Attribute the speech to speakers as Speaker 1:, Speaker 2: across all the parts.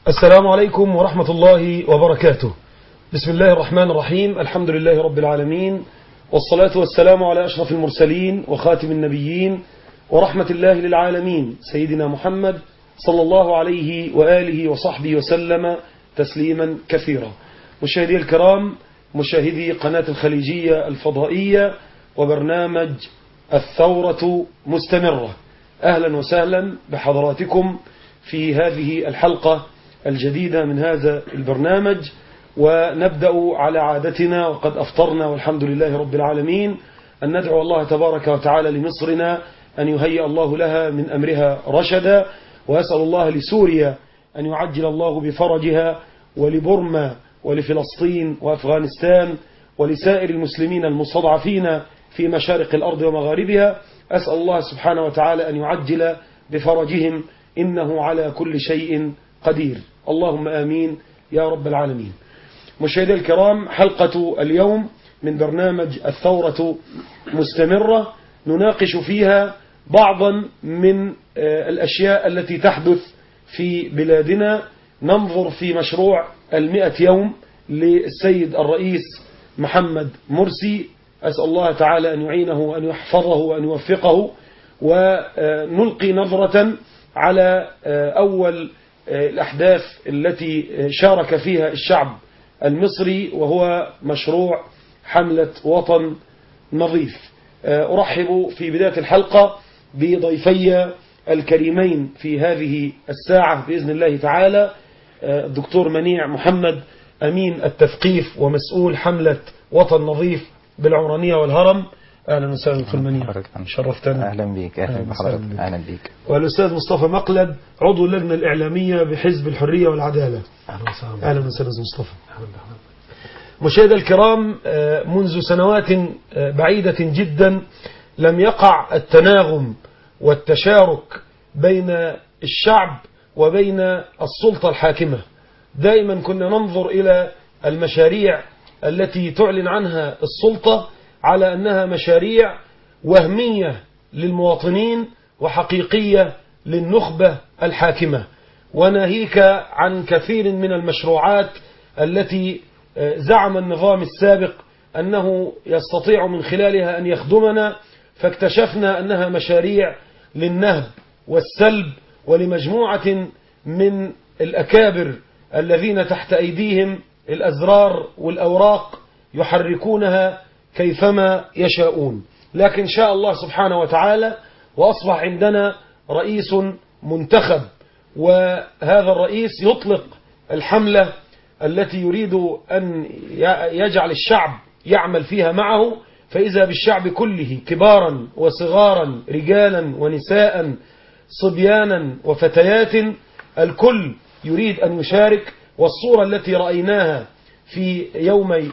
Speaker 1: السلام عليكم ورحمة الله وبركاته بسم الله الرحمن الرحيم الحمد لله رب العالمين والصلاة والسلام على أشرف المرسلين وخاتم النبيين ورحمة الله للعالمين سيدنا محمد صلى الله عليه وآله وصحبه وسلم تسليما كثيرا مشاهدي الكرام مشاهدي قناة الخليجية الفضائية وبرنامج الثورة مستمرة أهلا وسهلا بحضراتكم في هذه الحلقة الجديدة من هذا البرنامج ونبدأ على عادتنا وقد أفطرنا والحمد لله رب العالمين أن ندعو الله تبارك وتعالى لمصرنا أن يهيئ الله لها من أمرها رشدا ويسأل الله لسوريا أن يعجل الله بفرجها ولبرما ولفلسطين وأفغانستان ولسائر المسلمين المستضعفين في مشارق الأرض ومغاربها أسأل الله سبحانه وتعالى أن يعجل بفرجهم إنه على كل شيء قدير اللهم آمين يا رب العالمين مشاهدي الكرام حلقة اليوم من برنامج الثورة مستمرة نناقش فيها بعضا من الأشياء التي تحدث في بلادنا ننظر في مشروع المئة يوم للسيد الرئيس محمد مرسي أسأل الله تعالى أن يعينه وأن يحفظه وأن يوفقه ونلقي نظرة على أول الأحداث التي شارك فيها الشعب المصري وهو مشروع حملة وطن نظيف أرحب في بداية الحلقة بضيفي الكريمين في هذه الساعة بإذن الله تعالى الدكتور منيع محمد أمين التثقيف ومسؤول حملة وطن نظيف بالعمرانية والهرم أهلا وسهلا دكتور منيع شرفتنا
Speaker 2: أهلا بيك أهلا بحضرتك أهلا بيك
Speaker 1: والأستاذ مصطفى مقلد عضو اللجنة الإعلامية بحزب الحرية والعدالة
Speaker 3: أهلا وسهلا
Speaker 1: أهلا وسهلا مصطفى مشاهدي الكرام منذ سنوات بعيدة جدا لم يقع التناغم والتشارك بين الشعب وبين السلطة الحاكمة دائما كنا ننظر إلى المشاريع التي تعلن عنها السلطة على أنها مشاريع وهمية للمواطنين وحقيقية للنخبة الحاكمة وناهيك عن كثير من المشروعات التي زعم النظام السابق أنه يستطيع من خلالها أن يخدمنا فاكتشفنا أنها مشاريع للنهب والسلب ولمجموعة من الأكابر الذين تحت أيديهم الأزرار والأوراق يحركونها كيفما يشاءون لكن شاء الله سبحانه وتعالى وأصبح عندنا رئيس منتخب وهذا الرئيس يطلق الحملة التي يريد أن يجعل الشعب يعمل فيها معه فإذا بالشعب كله كبارا وصغارا رجالا ونساء صبيانا وفتيات الكل يريد أن يشارك والصورة التي رأيناها في يومي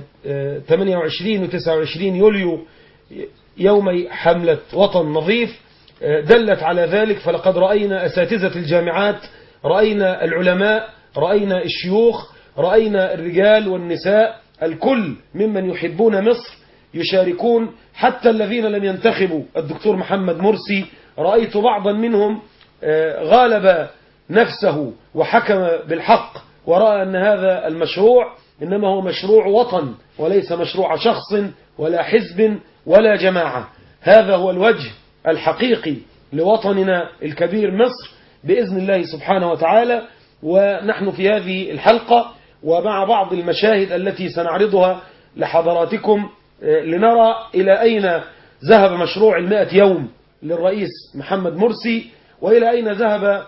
Speaker 1: 28 و 29 يوليو يومي حملة وطن نظيف دلت على ذلك فلقد رأينا أساتذة الجامعات رأينا العلماء رأينا الشيوخ رأينا الرجال والنساء الكل ممن يحبون مصر يشاركون حتى الذين لم ينتخبوا الدكتور محمد مرسي رأيت بعضا منهم غالب نفسه وحكم بالحق ورأى أن هذا المشروع إنما هو مشروع وطن وليس مشروع شخص ولا حزب ولا جماعة هذا هو الوجه الحقيقي لوطننا الكبير مصر بإذن الله سبحانه وتعالى ونحن في هذه الحلقة ومع بعض المشاهد التي سنعرضها لحضراتكم لنرى إلى أين ذهب مشروع المائة يوم للرئيس محمد مرسي وإلى أين ذهب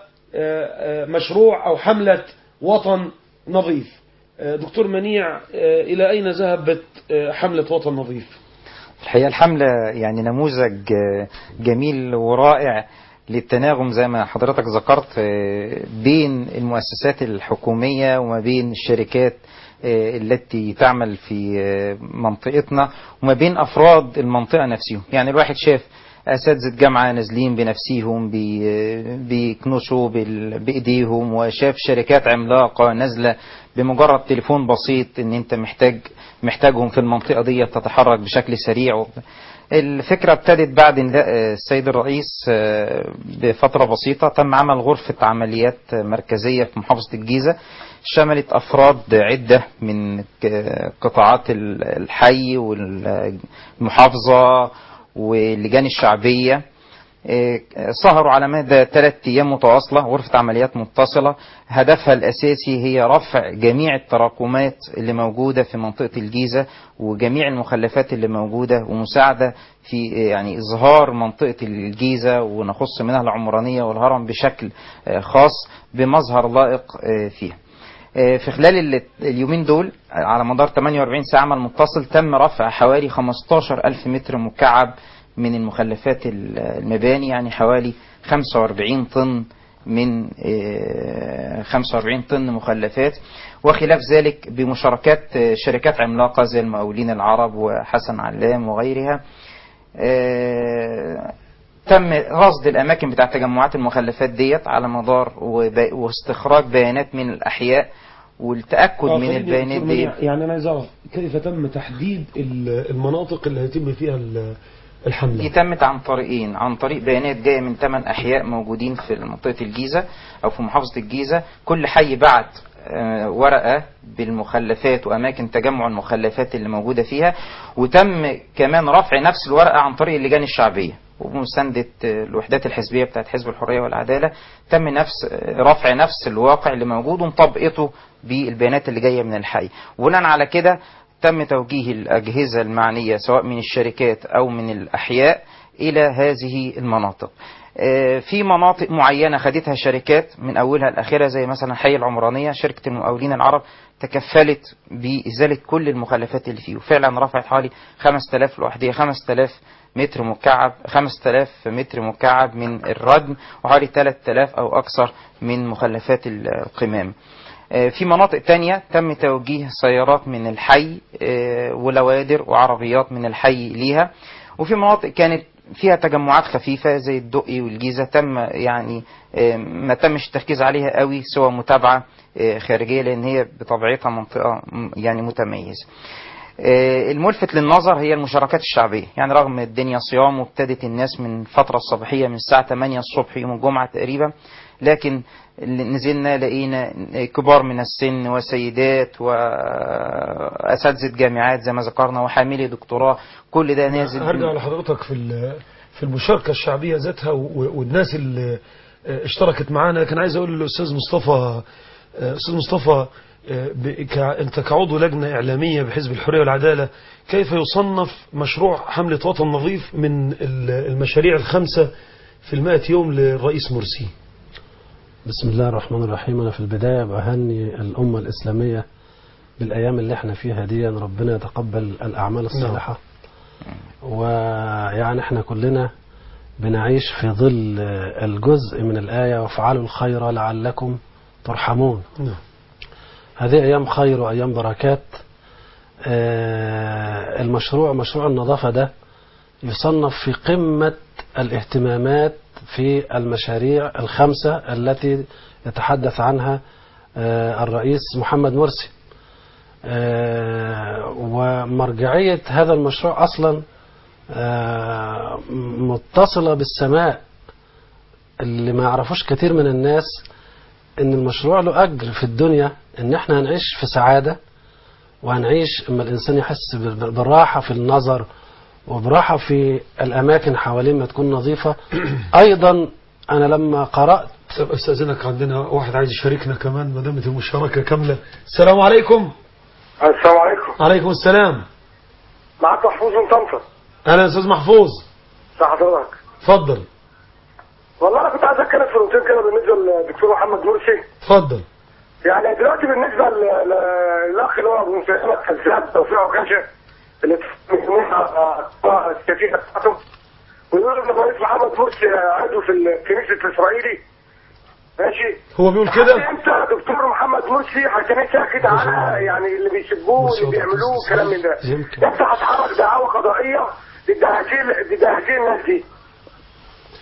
Speaker 1: مشروع أو حملة وطن نظيف دكتور منيع إلى أين ذهبت حملة وطن نظيف
Speaker 2: الحقيقة الحملة يعني نموذج جميل ورائع للتناغم زي ما حضرتك ذكرت بين المؤسسات الحكومية وما بين الشركات التي تعمل في منطقتنا وما بين أفراد المنطقة نفسهم يعني الواحد شاف اساتذه جامعه نازلين بنفسيهم بي- بيكنسوا بال- بايديهم وشاف شركات عملاقه نازله بمجرد تليفون بسيط ان انت محتاج محتاجهم في المنطقه دي تتحرك بشكل سريع و- الفكره ابتدت بعد نداء السيد الرئيس آه، بفتره بسيطه تم عمل غرفه عمليات مركزيه في محافظه الجيزه شملت افراد عده من ك- قطاعات ال- الحي والمحافظه واللجان الشعبيه إيه، سهروا على مدى ثلاث ايام متواصله غرفه عمليات متصله هدفها الاساسي هي رفع جميع التراكمات اللي موجوده في منطقه الجيزه وجميع المخلفات اللي موجوده ومساعده في إيه، يعني اظهار منطقه الجيزه ونخص منها العمرانيه والهرم بشكل آه، خاص بمظهر لائق آه، فيها. آه، في خلال ال- اليومين دول على مدار 48 ساعة عمل متصل تم رفع حوالي 15 ألف متر مكعب من المخلفات ال- المباني يعني حوالي 45 طن من آه، 45 طن مخلفات وخلاف ذلك بمشاركات آه، شركات عملاقة زي المقاولين العرب وحسن علام وغيرها آه، تم رصد الاماكن بتاع تجمعات المخلفات ديت على مدار وب- واستخراج بيانات من الاحياء والتاكد
Speaker 1: آه،
Speaker 2: من
Speaker 1: خليني
Speaker 2: البيانات
Speaker 1: دكتور منيع،
Speaker 2: ديت
Speaker 1: يعني انا عايز اعرف كيف تم تحديد ال- المناطق اللي هيتم فيها ال- الحملة
Speaker 2: دي تمت عن طريقين عن طريق بيانات جايه من ثمان احياء موجودين في منطقه الجيزه او في محافظه الجيزه كل حي بعت آه، ورقه بالمخلفات واماكن تجمع المخلفات اللي موجوده فيها وتم كمان رفع نفس الورقه عن طريق اللجان الشعبيه وبمساندة آه، الوحدات الحزبية بتاعت حزب الحرية والعدالة تم نفس آه، رفع نفس الواقع اللي موجود ومطبقته بالبيانات اللي جاية من الحي وبناء على كده تم توجيه الأجهزة المعنية سواء من الشركات أو من الأحياء إلى هذه المناطق آه، في مناطق معينة خدتها شركات من أولها لآخرها زي مثلا حي العمرانية شركة المقاولين العرب تكفلت بإزالة كل المخلفات اللي فيه وفعلا رفعت حوالي 5000 لوحدية 5000 متر مكعب 5000 متر مكعب من الردم وحوالي 3000 أو أكثر من مخلفات القمام آه، في مناطق تانية تم توجيه سيارات من الحي آه، ولوادر وعربيات من الحي ليها وفي مناطق كانت فيها تجمعات خفيفة زي الدقي والجيزة تم يعني آه، ما تمش التركيز عليها قوي سوى متابعة آه، خارجية لأن هي بطبيعتها منطقة م- يعني متميزة آه، الملفت للنظر هي المشاركات الشعبية يعني رغم الدنيا صيام وابتدت الناس من فترة الصباحية من الساعة 8 الصبح يوم الجمعة تقريبا لكن اللي نزلنا لقينا كبار من السن وسيدات وأساتذة جامعات زي ما ذكرنا وحاملي دكتوراه كل ده نازل
Speaker 1: هرجع لحضرتك في ال- في المشاركة الشعبية ذاتها و- والناس اللي آه، اشتركت معانا لكن عايز اقول للاستاذ مصطفى آه، استاذ مصطفى آه، ب- كع- انت كعضو لجنة اعلامية بحزب الحرية والعدالة كيف يصنف مشروع حملة وطن نظيف من ال- المشاريع الخمسة في المائة يوم للرئيس مرسي
Speaker 3: بسم الله الرحمن الرحيم أنا في البداية بهني الأمة الإسلامية بالأيام اللي احنا فيها دي أن ربنا يتقبل الأعمال الصالحة ويعني احنا كلنا بنعيش في ظل الجزء من الآية وافعلوا الخير لعلكم ترحمون
Speaker 1: نعم.
Speaker 3: هذه أيام خير وأيام بركات آه، المشروع مشروع النظافة ده يصنف في قمة الاهتمامات في المشاريع الخمسة التي يتحدث عنها آه، الرئيس محمد مرسي آه، ومرجعية هذا المشروع أصلا آه، متصلة بالسماء اللي ما يعرفوش كتير من الناس ان المشروع له اجر في الدنيا ان احنا هنعيش في سعادة وهنعيش اما الانسان يحس بال- بالراحة في النظر وبراحة في الاماكن حوالين ما تكون نظيفة ايضا انا لما قرأت
Speaker 1: طب استاذنك عندنا واحد عايز يشاركنا كمان ما دامت المشاركة كاملة السلام عليكم
Speaker 4: السلام عليكم
Speaker 1: عليكم السلام
Speaker 4: معك محفوظ من طنطا
Speaker 1: اهلا يا استاذ محفوظ
Speaker 4: ازي حضرتك
Speaker 1: اتفضل
Speaker 4: والله انا كنت عايز اتكلم في نقطتين كده بالنسبه للدكتور محمد مرسي
Speaker 1: اتفضل
Speaker 4: يعني دلوقتي بالنسبه ل- ل- للاخ اللي هو ابو مسلمه الكذاب توفيق عكاشه اللي منها السفينه بتاعته ويقول ان الرئيس محمد مرسي عضو في الكنيسه الاسرائيلي ماشي
Speaker 1: هو بيقول كده
Speaker 4: انت دكتور محمد مرسي هتلاقيه ساكت على يعني اللي بيسبوه
Speaker 1: بص
Speaker 4: واللي
Speaker 1: هو
Speaker 4: بيعملوه
Speaker 1: بص-
Speaker 4: كلام من ده
Speaker 3: يمكن.
Speaker 4: انت هتحرك دعاوى قضائيه ضد هذه ضد هذه الناس دي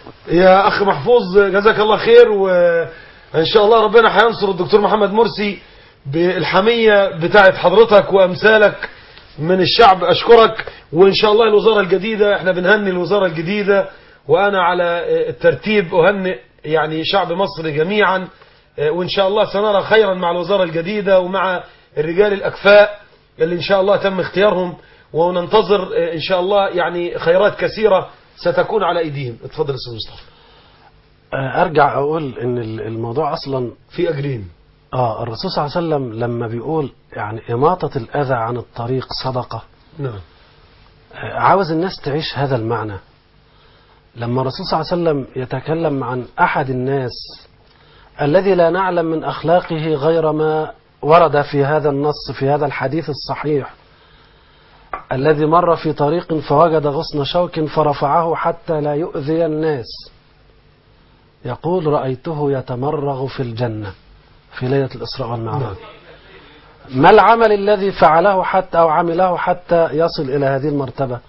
Speaker 1: يا اخ محفوظ جزاك الله خير وان شاء الله ربنا هينصر الدكتور محمد مرسي بالحميه بتاعه حضرتك وامثالك من الشعب اشكرك وان شاء الله الوزاره الجديده احنا بنهني الوزاره الجديده وانا على الترتيب اهنئ يعني شعب مصر جميعا وان شاء الله سنرى خيرا مع الوزاره الجديده ومع الرجال الاكفاء اللي ان شاء الله تم اختيارهم وننتظر ان شاء الله يعني خيرات كثيره ستكون على ايديهم اتفضل يا استاذ مصطفى
Speaker 3: آه، ارجع اقول ان ال- الموضوع اصلا
Speaker 1: في اجرين
Speaker 3: اه الرسول صلى الله عليه وسلم لما بيقول يعني اماطه الاذى عن الطريق صدقه
Speaker 1: نعم
Speaker 3: آه، عاوز الناس تعيش هذا المعنى لما الرسول صلى الله عليه وسلم يتكلم عن احد الناس الذي لا نعلم من اخلاقه غير ما ورد في هذا النص في هذا الحديث الصحيح الذي مر في طريق فوجد غصن شوك فرفعه حتى لا يؤذي الناس يقول رأيته يتمرغ في الجنة في ليلة الإسراء والمعراج
Speaker 1: نعم.
Speaker 3: ما العمل الذي فعله حتى أو عمله حتى يصل إلى هذه المرتبة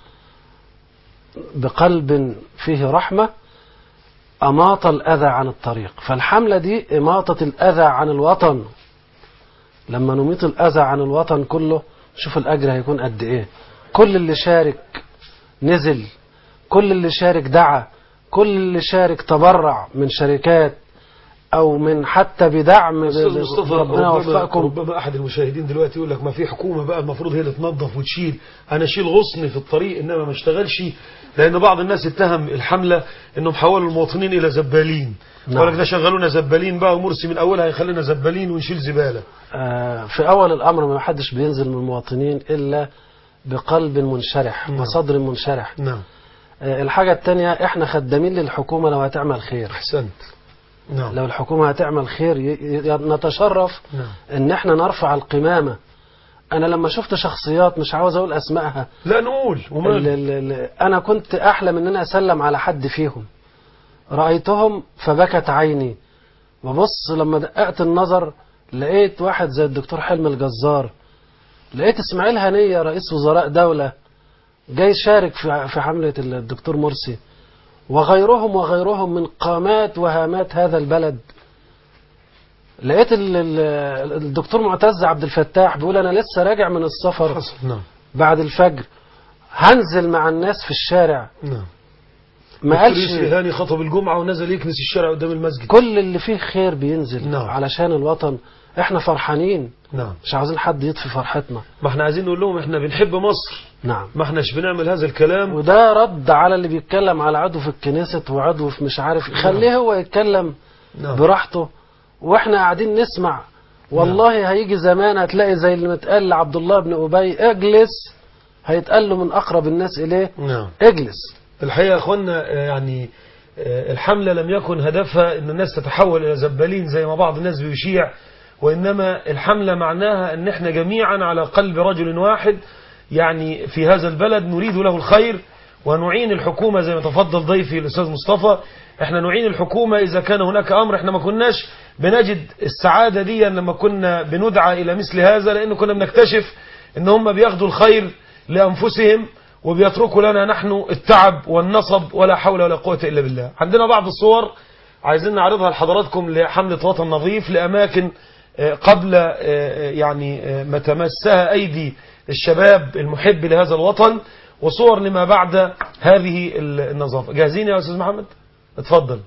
Speaker 3: بقلب فيه رحمة أماط الأذى عن الطريق فالحملة دي إماطة الأذى عن الوطن لما نميط الأذى عن الوطن كله شوف الأجر هيكون قد إيه كل اللي شارك نزل كل اللي شارك دعا كل اللي شارك تبرع من شركات أو من حتى بدعم
Speaker 1: استاذ مصطفى
Speaker 3: ربنا
Speaker 1: ربما,
Speaker 3: يوفقكم
Speaker 1: ربما احد المشاهدين دلوقتي يقول لك ما في حكومه بقى المفروض هي اللي تنظف وتشيل انا اشيل غصن في الطريق انما ما اشتغلش لان بعض الناس اتهم الحمله انهم حولوا المواطنين الى زبالين
Speaker 3: نعم.
Speaker 1: يقول لك ده شغلونا زبالين بقى ومرسي من اولها هيخلينا زبالين ونشيل زباله
Speaker 3: آه، في أول الأمر ما حدش بينزل من المواطنين إلا بقلب منشرح
Speaker 1: نعم.
Speaker 3: وصدر منشرح
Speaker 1: نعم
Speaker 3: آه، الحاجة التانية احنا خدامين للحكومة لو هتعمل خير
Speaker 1: احسنت نعم
Speaker 3: لو الحكومة هتعمل خير ي- ي- نتشرف
Speaker 1: نعم
Speaker 3: ان احنا نرفع القمامة انا لما شفت شخصيات مش عاوز اقول اسمائها
Speaker 1: لا نقول
Speaker 3: ال-
Speaker 1: ومال
Speaker 3: ال- ال- انا كنت احلم ان انا اسلم على حد فيهم رأيتهم فبكت عيني وبص لما دققت النظر لقيت واحد زي الدكتور حلمي الجزار لقيت اسماعيل هنية رئيس وزراء دولة جاي يشارك في في حملة الدكتور مرسي وغيرهم وغيرهم من قامات وهامات هذا البلد لقيت ال- ال- الدكتور معتز عبد الفتاح بيقول انا لسه راجع من السفر
Speaker 1: حصل نعم
Speaker 3: بعد الفجر هنزل مع الناس في الشارع
Speaker 1: نعم
Speaker 3: ما
Speaker 1: دكتور
Speaker 3: قالش
Speaker 1: يسري هاني خطب الجمعه ونزل يكنس الشارع قدام المسجد
Speaker 3: كل اللي فيه خير بينزل
Speaker 1: نعم.
Speaker 3: علشان الوطن احنا فرحانين
Speaker 1: نعم
Speaker 3: مش عاوزين حد يطفي فرحتنا
Speaker 1: ما احنا عايزين نقول لهم احنا بنحب مصر
Speaker 3: نعم
Speaker 1: ما احناش بنعمل هذا الكلام
Speaker 3: وده رد على اللي بيتكلم على عضو في الكنيسة وعضو في مش عارف خليه هو يتكلم
Speaker 1: نعم
Speaker 3: براحته واحنا قاعدين نسمع والله هيجي زمان هتلاقي زي اللي متقال لعبد الله بن ابي اجلس هيتقال له من اقرب الناس اليه
Speaker 1: نعم
Speaker 3: اجلس
Speaker 1: الحقيقة يا أخوانا آه، يعني آه، الحملة لم يكن هدفها أن الناس تتحول إلى زبالين زي ما بعض الناس بيشيع وإنما الحملة معناها أن احنا جميعا على قلب رجل واحد يعني في هذا البلد نريد له الخير ونعين الحكومة زي ما تفضل ضيفي الأستاذ مصطفى احنا نعين الحكومة إذا كان هناك أمر احنا ما كناش بنجد السعادة دي لما كنا بندعى إلى مثل هذا لأنه كنا بنكتشف أن هم بياخدوا الخير لأنفسهم وبيتركوا لنا نحن التعب والنصب ولا حول ولا قوة إلا بالله عندنا بعض الصور عايزين نعرضها لحضراتكم لحملة وطن نظيف لأماكن آه، قبل آه، آه، يعني آه، ما تمسها أيدي الشباب المحب لهذا الوطن وصور لما بعد هذه النظافة جاهزين يا أستاذ محمد اتفضل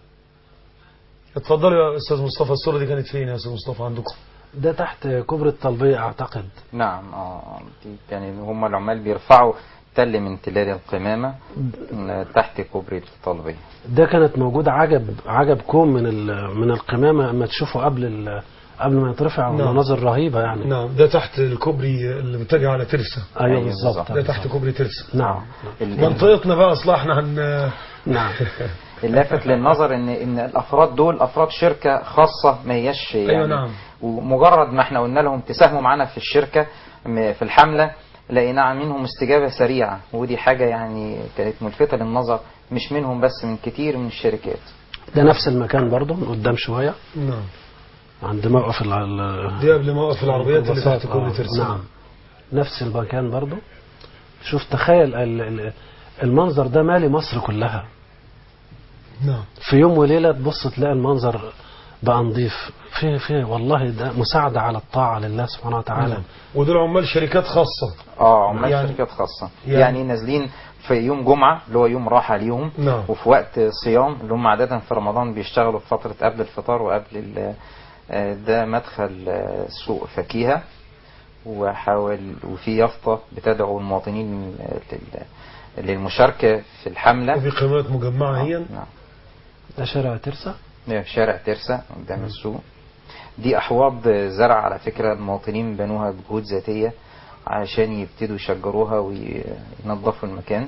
Speaker 1: اتفضلوا يا أستاذ مصطفى الصورة دي كانت فين يا أستاذ مصطفى عندكم
Speaker 3: ده تحت كوبري الطلبية اعتقد
Speaker 2: نعم اه دي يعني هم العمال بيرفعوا تل من تلال القمامة م- تحت كوبري الطلبية
Speaker 3: ده كانت موجودة عجب عجب كوم من ال- من القمامة اما تشوفه قبل ال- قبل ما يترفع
Speaker 1: نعم.
Speaker 3: مناظر رهيبة يعني
Speaker 1: نعم ده تحت الكوبري اللي متجه على ترسا
Speaker 3: ايوه
Speaker 2: أيوة
Speaker 3: بالظبط
Speaker 2: بالظبط.
Speaker 1: ده تحت كوبري ترسا
Speaker 3: نعم
Speaker 2: ال-
Speaker 1: منطقتنا بقى اصلا احنا هن
Speaker 3: نعم
Speaker 2: اللافت للنظر ان ان الافراد دول افراد شركه خاصه ما هياش يعني
Speaker 1: أيوة نعم.
Speaker 2: ومجرد ما احنا قلنا لهم تساهموا معانا في الشركه م- في الحمله لقينا منهم استجابه سريعه ودي حاجه يعني كانت ملفته للنظر مش منهم بس من كتير من الشركات
Speaker 3: ده نفس المكان برضه من قدام شوية
Speaker 1: نعم
Speaker 3: عند موقف ال- ال-
Speaker 1: دي قبل موقف العربيات اللي
Speaker 3: البساط،
Speaker 1: تحت كوبري
Speaker 3: آه،
Speaker 1: ترسا
Speaker 3: نعم نفس المكان برضه شوف تخيل ال- ال- المنظر ده مالي مصر كلها
Speaker 1: نعم
Speaker 3: في يوم وليلة تبص تلاقي المنظر بقى نظيف في في والله ده مساعدة على الطاعة لله سبحانه وتعالى
Speaker 1: نعم. ودول عمال شركات خاصة
Speaker 2: اه عمال
Speaker 1: يعني-
Speaker 2: شركات خاصة
Speaker 1: يعني-
Speaker 2: يعني, نازلين في يوم جمعة اللي هو يوم راحة ليهم
Speaker 1: نعم.
Speaker 2: وفي وقت صيام اللي هم عادة في رمضان بيشتغلوا في فترة قبل الفطار وقبل ال- آه، ده مدخل آه، سوق فكيهة وحاول وفي يافطة بتدعو المواطنين آه، لل- للمشاركة في الحملة
Speaker 1: وفي قيمات مجمعة هي
Speaker 2: نعم
Speaker 3: ده شارع ترسا
Speaker 2: في شارع ترسا قدام السوق دي أحواض زرع على فكرة المواطنين بنوها بجهود ذاتية عشان يبتدوا يشجروها وينظفوا المكان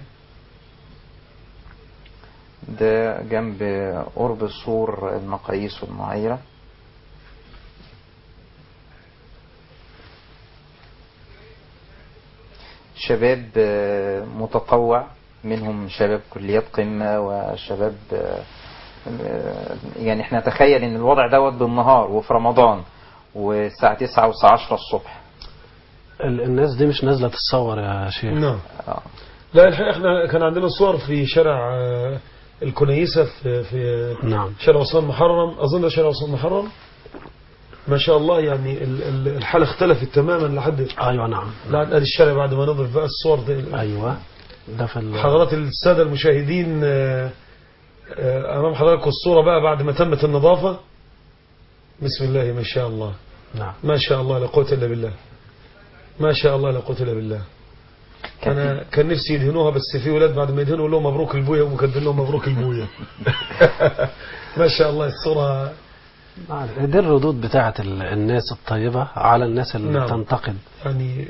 Speaker 2: ده جنب قرب سور المقاييس والمعايرة شباب آه، متطوع منهم شباب كليات قمة وشباب آه، آه، يعني احنا نتخيل ان الوضع دوت بالنهار وفي رمضان والساعة 9 والساعة 10 الصبح
Speaker 3: ال- الناس دي مش نازلة تتصور يا شيخ
Speaker 1: نعم
Speaker 2: آه.
Speaker 1: لا الحقيقة احنا كان عندنا صور في شارع آه، الكنيسة في في
Speaker 3: نعم
Speaker 1: شارع عثمان محرم أظن ده شارع عثمان محرم ما شاء الله يعني ال- ال- الحالة اختلفت تماما لحد
Speaker 3: ايوه نعم
Speaker 1: لحد ادي الشارع بعد ما نضيف بقى الصور دي
Speaker 3: ايوه ده في ال-
Speaker 1: حضرات السادة المشاهدين آه، آه، أمام حضراتكم الصورة بقى بعد ما تمت النظافة بسم الله ما شاء الله
Speaker 3: نعم
Speaker 1: ما شاء الله لا قوة إلا بالله ما شاء الله لا قوة إلا بالله
Speaker 2: كان
Speaker 1: أنا كان نفسي يدهنوها بس في ولاد بعد ما يدهنوا يقول لهم مبروك البويا ومكتبين لهم مبروك البويا ما شاء الله الصورة
Speaker 3: نعم. دي الردود بتاعت ال- الناس الطيبة على الناس اللي
Speaker 1: نعم.
Speaker 3: تنتقد
Speaker 1: يعني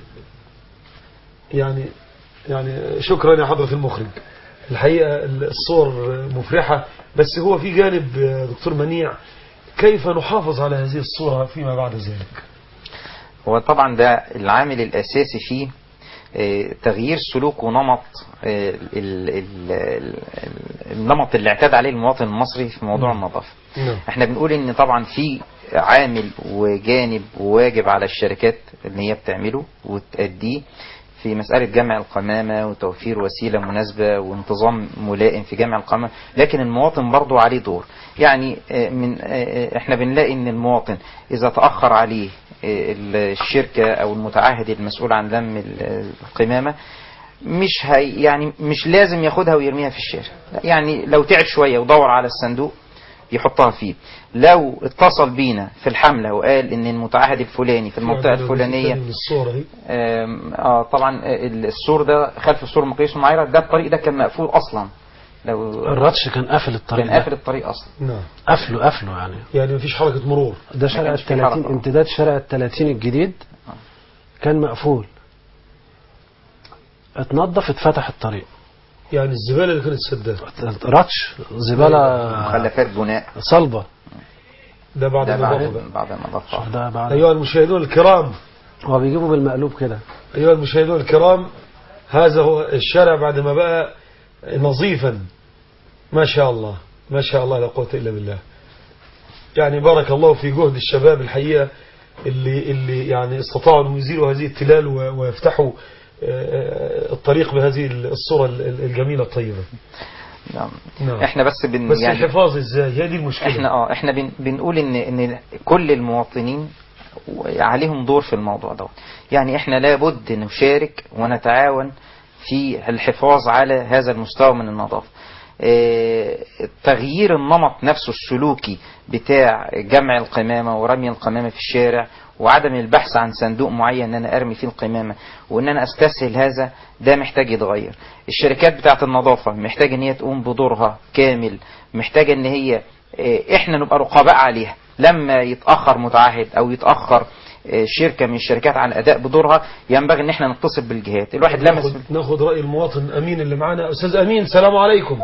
Speaker 1: يعني يعني شكرا يا حضرة المخرج الحقيقة الصور مفرحة بس هو في جانب آه، دكتور منيع كيف نحافظ على هذه الصورة فيما بعد ذلك
Speaker 2: هو طبعا ده العامل الأساسي فيه آه، تغيير سلوك ونمط آه، ال- ال- ال- ال- النمط اللي اعتاد عليه المواطن المصري في موضوع
Speaker 1: نعم.
Speaker 2: النظافة
Speaker 1: نعم
Speaker 2: احنا بنقول ان طبعا في عامل وجانب وواجب على الشركات ان هي بتعمله وتأديه في مسألة جمع القمامة وتوفير وسيلة مناسبة وانتظام ملائم في جمع القمامة لكن المواطن برضه عليه دور يعني آه، من آه، احنا بنلاقي ان المواطن اذا تأخر عليه آه، الشركة او المتعهد المسؤول عن لم ال- القمامة مش هي يعني مش لازم ياخدها ويرميها في الشارع لا، يعني لو تعب شوية ودور على الصندوق يحطها فيه لو اتصل بينا في الحملة وقال ان المتعهد الفلاني في المنطقة
Speaker 1: عندنا جزء
Speaker 2: الفلانية
Speaker 1: تاني من الصورة هي
Speaker 2: آم، اه طبعا آه، السور ده خلف السور مقياس المعايرة ده الطريق ده كان مقفول اصلا لو
Speaker 3: الراتش كان قافل الطريق
Speaker 2: كان
Speaker 3: ده
Speaker 2: قافل الطريق اصلا
Speaker 1: نعم
Speaker 3: قافله قافله يعني
Speaker 1: يعني مفيش حركة مرور
Speaker 3: ده شارع
Speaker 2: كانش في
Speaker 3: الثلاثين
Speaker 2: حركة.
Speaker 3: امتداد شارع الثلاثين الجديد كان مقفول اتنظف اتفتح الطريق
Speaker 1: يعني الزبالة اللي كانت سداد
Speaker 3: راتش زبالة
Speaker 2: مخلفات بناء
Speaker 3: صلبة
Speaker 2: ده
Speaker 1: ده بعد
Speaker 2: بعد
Speaker 1: النظافة بقى.
Speaker 2: بعد النظافة
Speaker 3: ده بعد
Speaker 1: أيها المشاهدون الكرام
Speaker 3: هو بيجيبوا بالمقلوب كده
Speaker 1: أيها المشاهدون الكرام هذا هو الشارع بعد ما بقى نظيفا ما شاء الله ما شاء الله لا قوة إلا بالله يعني بارك الله في جهد الشباب الحقيقة اللي اللي يعني استطاعوا أن يزيلوا هذه التلال و- ويفتحوا آه، الطريق بهذه الصورة ال- ال- الجميلة الطيبة
Speaker 2: نعم.
Speaker 1: نعم.
Speaker 2: احنا بس بن
Speaker 1: بس
Speaker 2: يعني
Speaker 1: الحفاظ ازاي هي دي المشكلة
Speaker 2: احنا اه احنا بن بنقول ان ان كل المواطنين عليهم دور في الموضوع ده يعني احنا لابد نشارك ونتعاون في الحفاظ على هذا المستوى من النظافة اه، تغيير النمط نفسه السلوكي بتاع جمع القمامة ورمي القمامة في الشارع وعدم البحث عن صندوق معين ان انا ارمي فيه القمامة وان انا استسهل هذا ده محتاج يتغير الشركات بتاعت النظافة محتاج ان هي تقوم بدورها كامل محتاجة ان هي اه، احنا نبقى رقباء عليها لما يتأخر متعهد او يتأخر اه، شركة من الشركات عن الاداء بدورها ينبغي ان احنا نتصل بالجهات الواحد لمس
Speaker 1: ناخد, ناخد رأي المواطن أمين اللي معانا أستاذ أمين سلام عليكم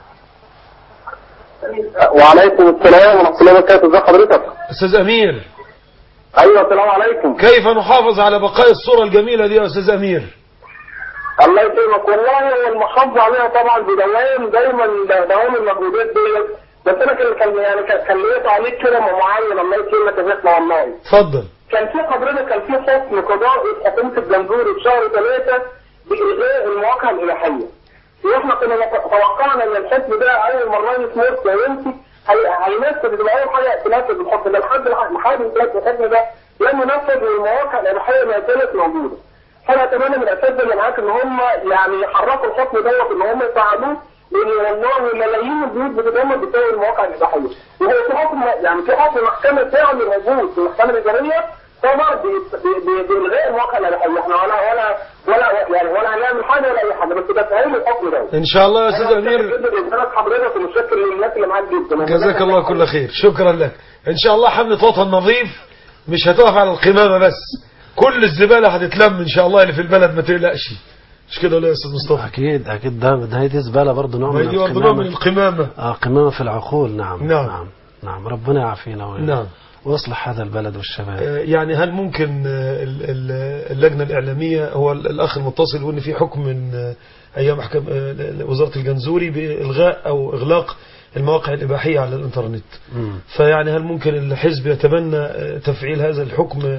Speaker 4: وعليكم السلام ورحمة الله وبركاته ازي حضرتك؟
Speaker 1: أستاذ أمير
Speaker 4: ايوه السلام عليكم
Speaker 1: كيف نحافظ على بقاء الصورة الجميلة دي يا أستاذ أمير
Speaker 4: الله يكرمك والله هو المحافظة عليها طبعا بدوام دايما دوام المجهودات ديت بس انا كان كان يعني كان كان ليا تعليق كده معين الله يكرمك يا شيخنا والله
Speaker 1: اتفضل
Speaker 4: كان في حضرتك كان في حكم قضائي في حكومة الجمهوري في شهر ثلاثة بإلغاء المواقع الإباحية واحنا كنا توقعنا ان الحكم ده اول ما الرئيس مرسي هيمشي هي- هينفذ يبقى اول حاجه تنفذ الحكم ده لحد لحد دلوقتي الحكم ده لم ينفذ والمواقع الاباحيه ما زالت موجوده. فانا اتمنى من الاساتذه اللي معاك ان هم يعني يحركوا الحكم دوت ان هم يفعلوه لان والله ملايين البيوت بتتدمر بسبب المواقع الاباحيه. وهو في حكم يعني في حكم محكمه فعلا موجود في المحكمه الاداريه طبعا ب- ب- ب- بالغاء المواقع الاباحيه احنا ولا ولا ولا يعني ولا هنعمل حاجه ولا اي حاجه بس تفعيل الحكم ده.
Speaker 1: ان شاء الله يا استاذ امير
Speaker 4: جدا حضرتك ومتشكر للناس اللي معاك جدا
Speaker 1: جزاك الله كل خير شكرا لك ان شاء الله حملة وطن نظيف مش هتقف على القمامة بس كل الزبالة هتتلم ان شاء الله اللي في البلد ما تقلقش مش كده ولا إيه يا استاذ مصطفى
Speaker 3: اكيد اكيد ده ده هي دي زباله برضه نوع
Speaker 1: ما
Speaker 3: من
Speaker 1: هي دي برضه نوع من
Speaker 3: القمامه
Speaker 1: القمامة
Speaker 3: اه قمامه في العقول نعم
Speaker 1: نعم.
Speaker 3: نعم, نعم. ربنا يعافينا وي-
Speaker 1: نعم
Speaker 3: ويصلح هذا البلد والشباب
Speaker 1: آه، يعني هل ممكن آه، ال- ال- اللجنة الإعلامية هو ال- الأخ المتصل يقول إن في حكم من آه، أيام محكمة آه، وزارة الجنزوري بإلغاء أو إغلاق المواقع الإباحية على الإنترنت
Speaker 3: مم.
Speaker 1: فيعني هل ممكن الحزب يتبنى آه، تفعيل هذا الحكم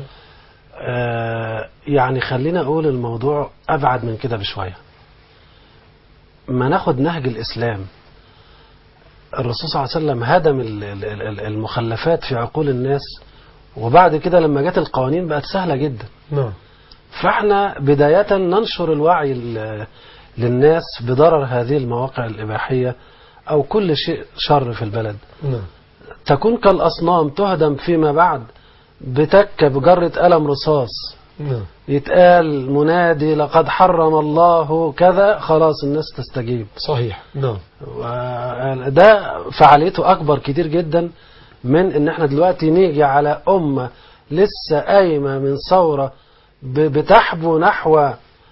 Speaker 3: آه يعني خلينا اقول الموضوع ابعد من كده بشويه ما ناخد نهج الاسلام الرسول صلى الله عليه وسلم هدم ال- ال- ال- المخلفات في عقول الناس وبعد كده لما جت القوانين بقت سهله جدا
Speaker 1: نعم
Speaker 3: فاحنا بداية ننشر الوعي ل- للناس بضرر هذه المواقع الإباحية أو كل شيء شر في البلد
Speaker 1: نعم
Speaker 3: تكون كالأصنام تهدم فيما بعد بتكة بجرة قلم رصاص
Speaker 1: نعم
Speaker 3: يتقال منادي لقد حرم الله كذا خلاص الناس تستجيب
Speaker 1: صحيح نعم
Speaker 3: ده فعاليته أكبر كتير جدا من إن احنا دلوقتي نيجي على أمة لسه قايمة من ثورة ب- بتحبو نحو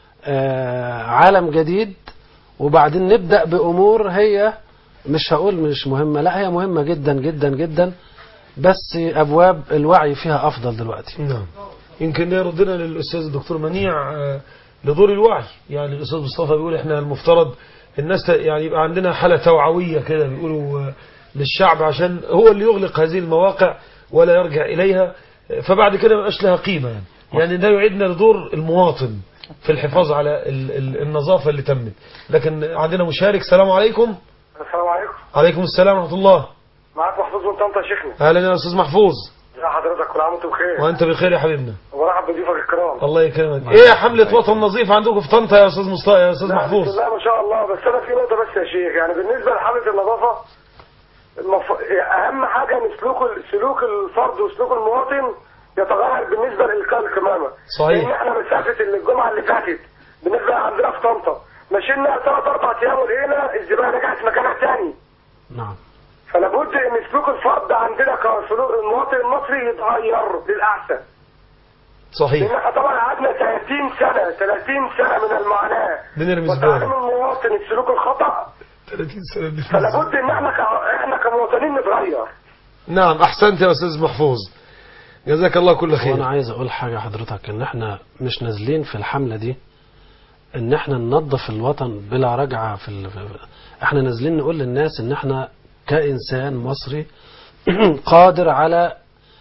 Speaker 3: آه، عالم جديد وبعدين نبدأ بأمور هي مش هقول مش مهمة لا هي مهمة جدا جدا جدا بس أبواب الوعي فيها أفضل دلوقتي
Speaker 1: نعم يمكن ده يردنا للأستاذ الدكتور منيع آه، لدور الوعي يعني الأستاذ مصطفى بيقول إحنا المفترض الناس ت- يعني يبقى عندنا حالة توعوية كده بيقولوا آه، للشعب عشان هو اللي يغلق هذه المواقع ولا يرجع إليها آه، فبعد كده ما يبقاش لها قيمة يعني يعني ده يعيدنا لدور المواطن في الحفاظ على ال- ال- النظافة اللي تمت لكن عندنا مشارك السلام عليكم
Speaker 4: السلام عليكم
Speaker 1: عليكم السلام ورحمة الله
Speaker 4: معاك محفوظ من طنطا يا شيخنا
Speaker 1: أهلا يا أستاذ محفوظ
Speaker 4: ازي حضرتك كل عام وانتم بخير
Speaker 1: وأنت بخير يا حبيبنا
Speaker 4: وبرحب بضيوفك الكرام
Speaker 1: الله يكرمك ايه حملة وطن نظيف عندكم في طنطا يا استاذ مصطفى يا استاذ
Speaker 4: لا،
Speaker 1: محفوظ
Speaker 4: بسم الله ما شاء الله بس انا في نقطه بس يا شيخ يعني بالنسبه لحاله النظافه المف... اهم حاجه ان سلوك ال- سلوك الفرد وسلوك المواطن يتغير بالنسبه لالقاء الكمامه
Speaker 1: صحيح.
Speaker 4: لان احنا مسافه الجمعه اللي فاتت بالنسبه عندنا في طنطا مشينا ثلاث اربع ايام ولقينا الزباله رجعت مكانها تاني
Speaker 3: نعم
Speaker 4: فلا بد ان سلوك الفرد عندنا كسلوك المواطن المصري يتغير للاحسن
Speaker 1: صحيح
Speaker 4: لان احنا طبعا قعدنا 30 سنه 30 سنه من المعاناه
Speaker 1: بنرمي
Speaker 4: وتعليم
Speaker 1: زبالة
Speaker 4: المواطن السلوك الخطا
Speaker 1: 30 سنة بنرمي
Speaker 4: فلا
Speaker 1: زبالة.
Speaker 4: بد ان احنا ك... احنا كمواطنين نتغير
Speaker 1: نعم احسنت يا استاذ محفوظ جزاك الله كل
Speaker 3: وانا
Speaker 1: خير
Speaker 3: عايز اقول حاجه حضرتك ان احنا مش نازلين في الحمله دي ان احنا ننظف الوطن بلا رجعه في ال... احنا نازلين نقول للناس ان احنا كانسان مصري قادر على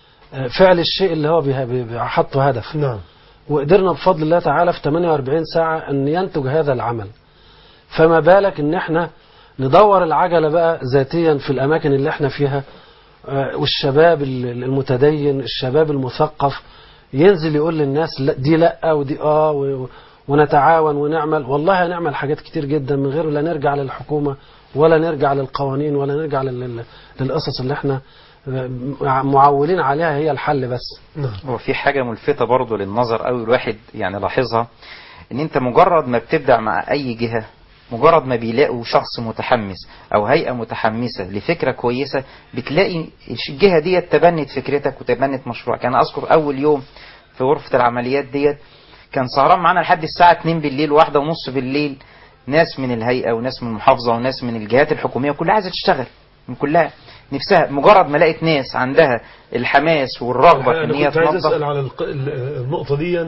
Speaker 3: فعل الشيء اللي هو بيه- بيه- حطه هدف
Speaker 1: نعم
Speaker 3: وقدرنا بفضل الله تعالى في 48 ساعة أن ينتج هذا العمل فما بالك أن احنا ندور العجلة بقى ذاتيا في الأماكن اللي احنا فيها آه، والشباب ال- المتدين الشباب المثقف ينزل يقول للناس لا دي لا ودي اه و- ونتعاون ونعمل والله هنعمل حاجات كتير جدا من غير لا نرجع للحكومة ولا نرجع للقوانين ولا نرجع لل- لل- للقصص اللي احنا آه، معولين عليها هي الحل بس
Speaker 1: نعم
Speaker 2: هو في حاجة ملفتة برضه للنظر قوي الواحد يعني لاحظها ان انت مجرد ما بتبدأ مع اي جهة مجرد ما بيلاقوا شخص متحمس او هيئة متحمسة لفكرة كويسة بتلاقي الجهة ديت تبنت فكرتك وتبنت مشروعك انا اذكر اول يوم في غرفة العمليات ديت كان سهران معانا لحد الساعة 2 بالليل واحدة ونص بالليل ناس من الهيئة وناس من المحافظة وناس من الجهات الحكومية كلها عايزة تشتغل من كلها نفسها مجرد ما لقيت ناس عندها الحماس والرغبة في
Speaker 1: انا
Speaker 2: ان هي
Speaker 1: كنت عايز
Speaker 2: تنظف
Speaker 1: اسال على الق- ال- النقطة دي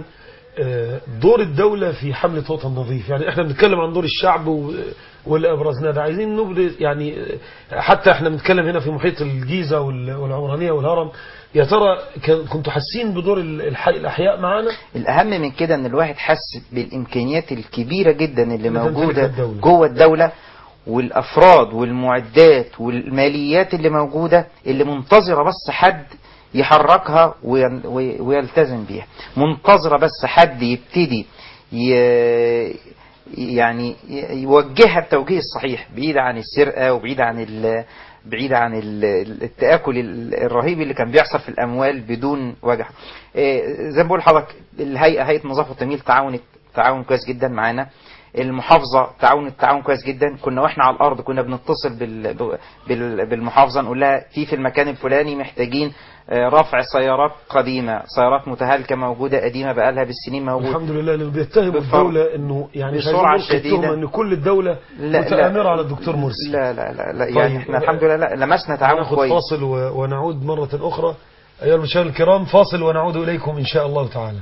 Speaker 1: آه، دور الدولة في حملة وطن نظيف يعني احنا بنتكلم عن دور الشعب و- واللي ابرزناه ده عايزين نبرز يعني آه، حتى احنا بنتكلم هنا في محيط الجيزة وال- والعمرانية والهرم يا ترى كان- كنتوا حاسين بدور ال- الحي الأحياء معانا
Speaker 2: الأهم من كده إن الواحد حس بالإمكانيات الكبيرة جدا اللي
Speaker 1: اللي تمتلكها
Speaker 2: موجودة
Speaker 1: الدولة.
Speaker 2: جوه الدولة والأفراد والمعدات والماليات اللي موجودة اللي منتظرة بس حد يحركها وين- وي- ويلتزم بيها منتظرة بس حد يبتدي ي- يعني ي- يوجهها التوجيه الصحيح بعيد عن السرقة وبعيد عن ال بعيد عن ال- التآكل ال- الرهيب اللي كان بيحصل في الأموال بدون وجه إيه، زي ما بقول لحضرتك الهيئة هيئة النظافة والتمويل تعاونت تعاون كويس جدا معانا المحافظة تعاون التعاون كويس جدا كنا واحنا على الارض كنا بنتصل بال... بال... بالمحافظة نقول لها في في المكان الفلاني محتاجين آه، رفع سيارات قديمة سيارات متهالكة موجودة قديمة بقالها بالسنين موجودة
Speaker 1: الحمد لله اللي بيتهموا
Speaker 2: بالفرق.
Speaker 1: الدولة انه يعني مش
Speaker 2: بسرعة
Speaker 1: عايزين نلقي
Speaker 2: شديدة.
Speaker 1: التهمة ان كل الدولة
Speaker 2: لا،
Speaker 1: متآمرة
Speaker 2: لا.
Speaker 1: على الدكتور مرسي
Speaker 2: لا لا لا, لا
Speaker 1: طيب.
Speaker 2: يعني احنا الحمد لله لا لمسنا تعاون
Speaker 1: ناخد
Speaker 2: كويس
Speaker 1: فاصل و- ونعود مرة أخرى أيها المشاهدين الكرام فاصل ونعود إليكم إن شاء الله تعالى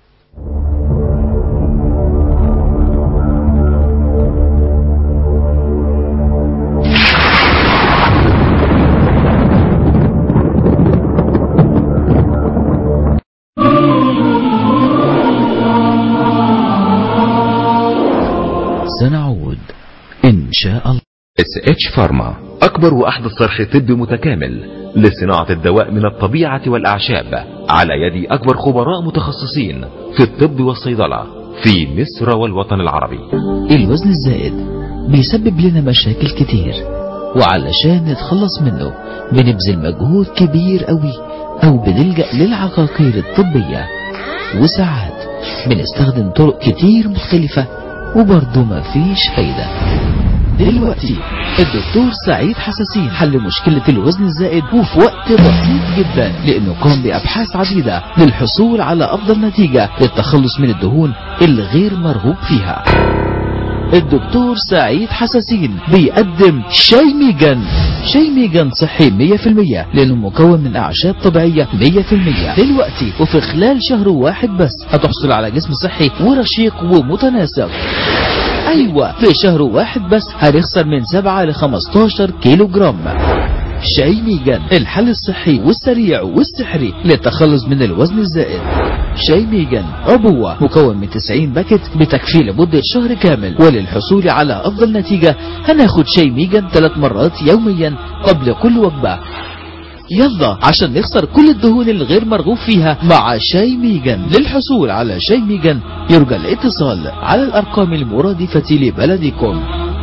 Speaker 5: سنعود إن شاء الله
Speaker 6: اس اتش فارما اكبر واحدث صرح طبي متكامل لصناعة الدواء من الطبيعة والاعشاب على يد اكبر خبراء متخصصين في الطب والصيدلة في مصر والوطن العربي
Speaker 5: الوزن الزائد بيسبب لنا مشاكل كتير وعلشان نتخلص منه بنبذل مجهود كبير قوي او بنلجأ للعقاقير الطبية وساعات بنستخدم طرق كتير مختلفة وبرضه مفيش فايدة دلوقتي الدكتور سعيد حساسين حل مشكلة الوزن الزائد وفي وقت بسيط جدا لأنه قام بأبحاث عديدة للحصول على أفضل نتيجة للتخلص من الدهون الغير مرغوب فيها الدكتور سعيد حساسين بيقدم شاي ميجان شاي ميجان صحي 100% لأنه مكون من أعشاب طبيعية 100% دلوقتي وفي خلال شهر واحد بس هتحصل على جسم صحي ورشيق ومتناسق أيوة في شهر واحد بس هنخسر من 7 ل 15 كيلو جرام شاي ميجان الحل الصحي والسريع والسحري للتخلص من الوزن الزائد شاي ميجان عبوة مكون من 90 باكت بتكفي لمدة شهر كامل وللحصول على أفضل نتيجة هناخد شاي ميجان ثلاث مرات يوميا قبل كل وجبة يلا عشان نخسر كل الدهون الغير مرغوب فيها مع شاي ميجان للحصول على شاي ميجان يرجى الاتصال على الأرقام المرادفة لبلدكم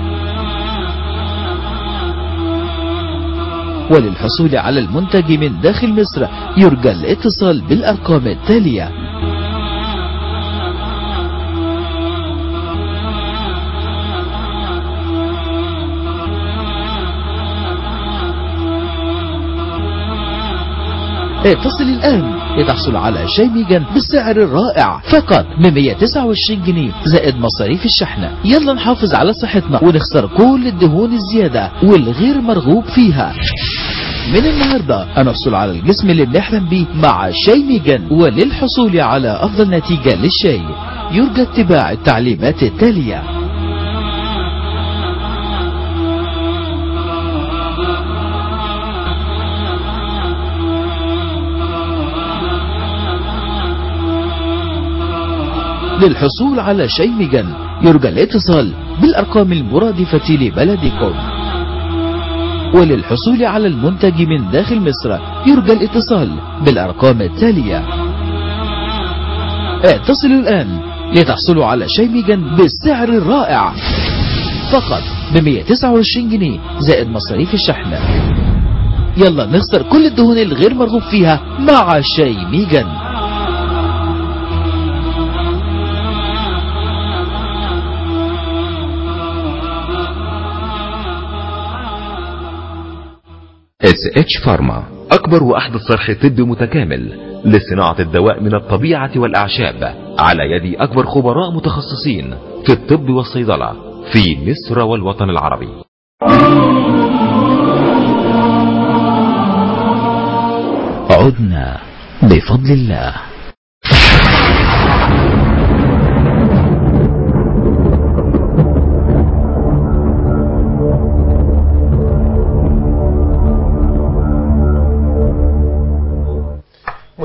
Speaker 5: وللحصول على المنتج من داخل مصر يرجى الاتصال بالأرقام التالية اتصل الآن لتحصل على شاي ميجان بالسعر الرائع فقط ب 129 جنيه زائد مصاريف الشحن يلا نحافظ على صحتنا ونخسر كل الدهون الزيادة والغير مرغوب فيها من النهاردة هنحصل على الجسم اللي بنحلم بيه مع شاي ميجان وللحصول على أفضل نتيجة للشاي يرجى اتباع التعليمات التالية للحصول على شاي ميجان يرجى الاتصال بالأرقام المرادفة لبلدكم وللحصول على المنتج من داخل مصر يرجى الاتصال بالأرقام التالية اتصلوا الآن لتحصلوا على شاي ميجان بالسعر الرائع فقط ب 129 جنيه زائد مصاريف الشحن يلا نخسر كل الدهون الغير مرغوب فيها مع شاي ميجان
Speaker 6: اس اتش فارما اكبر واحدث صرح طبي متكامل لصناعة الدواء من الطبيعة والاعشاب على يد اكبر خبراء متخصصين في الطب والصيدلة في مصر والوطن العربي
Speaker 5: عدنا بفضل الله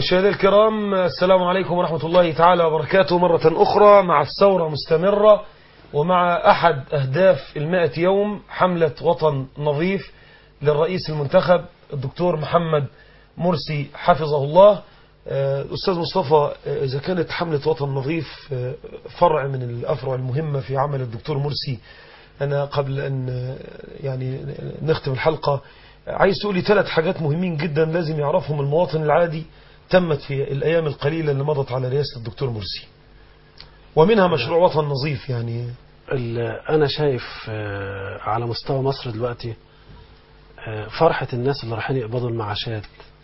Speaker 1: مشاهدي الكرام السلام عليكم ورحمة الله تعالى وبركاته مرة أخرى مع الثورة مستمرة ومع أحد أهداف المائة يوم حملة وطن نظيف للرئيس المنتخب الدكتور محمد مرسي حفظه الله آه، أستاذ مصطفى آه، إذا كانت حملة وطن نظيف آه، فرع من الأفرع المهمة في عمل الدكتور مرسي أنا قبل أن آه، يعني نختم الحلقة عايز تقولي ثلاث حاجات مهمين جدا لازم يعرفهم المواطن العادي تمت في الأيام القليلة اللي مضت على رئاسة الدكتور مرسي ومنها مشروع وطن نظيف يعني
Speaker 3: ال- أنا شايف آه، على مستوى مصر دلوقتي آه، فرحة الناس اللي رايحين يقبضوا المعاشات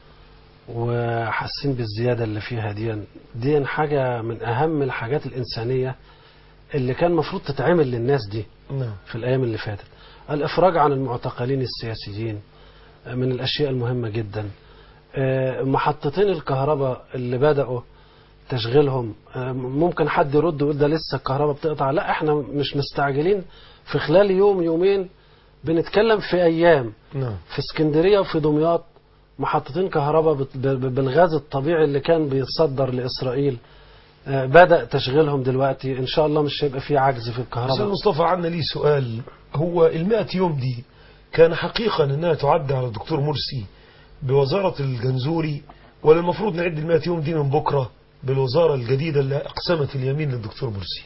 Speaker 3: وحاسين بالزيادة اللي فيها دي دي حاجة من أهم الحاجات الإنسانية اللي كان المفروض تتعمل للناس دي
Speaker 1: نعم
Speaker 3: في الأيام اللي فاتت الإفراج عن المعتقلين السياسيين من الأشياء المهمة جدا آه، محطتين الكهرباء اللي بدأوا تشغيلهم آه، ممكن حد يرد ويقول ده لسه الكهرباء بتقطع لا احنا مش مستعجلين في خلال يوم يومين بنتكلم في أيام
Speaker 1: نعم
Speaker 3: في اسكندرية وفي دمياط محطتين كهرباء بت- ب- ب- بالغاز الطبيعي اللي كان بيتصدر لإسرائيل آه، بدأ تشغيلهم دلوقتي إن شاء الله مش هيبقى في عجز في
Speaker 1: أستاذ
Speaker 3: الكهرباء
Speaker 1: مصطفى عنا لي سؤال هو المائة يوم دي كان حقيقة أنها تعد على الدكتور مرسي بوزارة الجنزوري ولا المفروض نعد المائة يوم دي من بكرة بالوزارة الجديدة اللي أقسمت اليمين للدكتور مرسي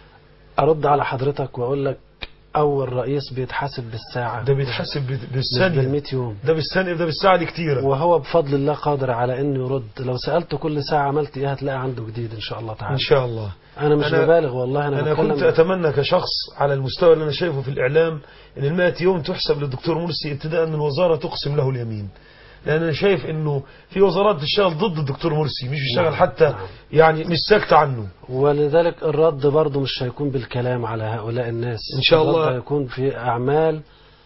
Speaker 3: أرد على حضرتك وأقول لك أول رئيس بيتحاسب بالساعة
Speaker 1: ده بيتحسب بال-
Speaker 3: مش
Speaker 1: بالثانية
Speaker 3: بالمئة يوم
Speaker 1: ده بالثانية ده بالساعة دي كتيرة
Speaker 3: وهو بفضل الله قادر على انه يرد لو سالته كل ساعه عملت ايه هتلاقي عنده جديد ان شاء الله تعالى
Speaker 1: إن شاء الله
Speaker 3: انا مش
Speaker 1: أنا-
Speaker 3: ببالغ والله انا,
Speaker 1: أنا
Speaker 3: بتكلم
Speaker 1: كنت أتمنى كشخص على المستوى اللي أنا شايفه في الإعلام أن المائة يوم تحسب للدكتور مرسي ابتداء من وزارة تقسم له اليمين لأن أنا شايف أنه في وزارات بتشتغل ضد الدكتور مرسي مش بيشتغل
Speaker 3: نعم،
Speaker 1: حتى
Speaker 3: نعم.
Speaker 1: يعني مش ساكتة عنه
Speaker 3: ولذلك الرد برضه مش هيكون بالكلام على هؤلاء الناس
Speaker 1: إن شاء
Speaker 3: الرد
Speaker 1: الله.
Speaker 3: هيكون في اعمال